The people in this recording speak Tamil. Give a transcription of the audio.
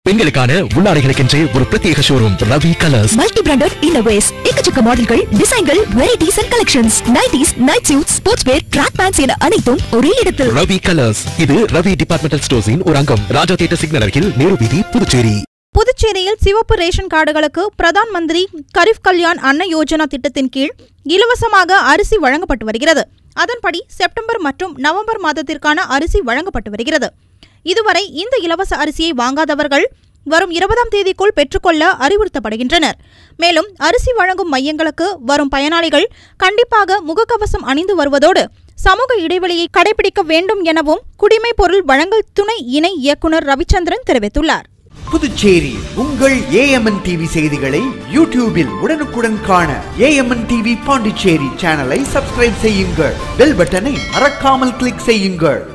பெண்களுக்கான உள்ளாடைகளுக்கென்றே ஒரு பிரத்யேக showroom Ravi colours multi branded innerwears எக்கச்சக்க மாடல்கள் டிசைன்கள் varieties and collections nighties night suit sports wear track pants என அனைத்தும் ஒரே இடத்தில் ரவி கலர்ஸ் இது ரவி டிபார்ட்மெண்டல் ஸ்டோர்ஸின் ஒரு அங்கம் ராஜா தியேட்டர் சிக்னல் அருகில் நேரு வீதி புதுச்சேரி புதுச்சேரியில் சிவப்பு ரேஷன் கார்டுகளுக்கு பிரதான் மந்திரி கரிஃப் கல்யாண் அன்ன யோஜனா திட்டத்தின் கீழ் இலவசமாக அரிசி வழங்கப்பட்டு வருகிறது அதன்படி செப்டம்பர் மற்றும் நவம்பர் மாதத்திற்கான அரிசி வழங்கப்பட்டு வருகிறது இதுவரை இந்த இலவச அரிசியை வாங்காதவர்கள் வரும் இருபதாம் தேதிக்குள் பெற்றுக்கொள்ள அறிவுறுத்தப்படுகின்றனர் மேலும் அரிசி வழங்கும் மையங்களுக்கு வரும் பயனாளிகள் கண்டிப்பாக முகக்கவசம் அணிந்து வருவதோடு சமூக இடைவெளியை கடைபிடிக்க வேண்டும் எனவும் குடிமைப் பொருள் வழங்கல் துணை இணை இயக்குநர் ரவிச்சந்திரன் தெரிவித்துள்ளார் புதுச்சேரி உங்கள் ஏஎம்என் டிவி செய்திகளை யூடியூபில் உடனுக்குடன் காண ஏஎம்என் டிவி பாண்டிச்சேரி சேனலை சப்ஸ்கிரைப் செய்யுங்கள் பெல் பட்டனை மறக்காமல் கிளிக் செய்யுங்கள்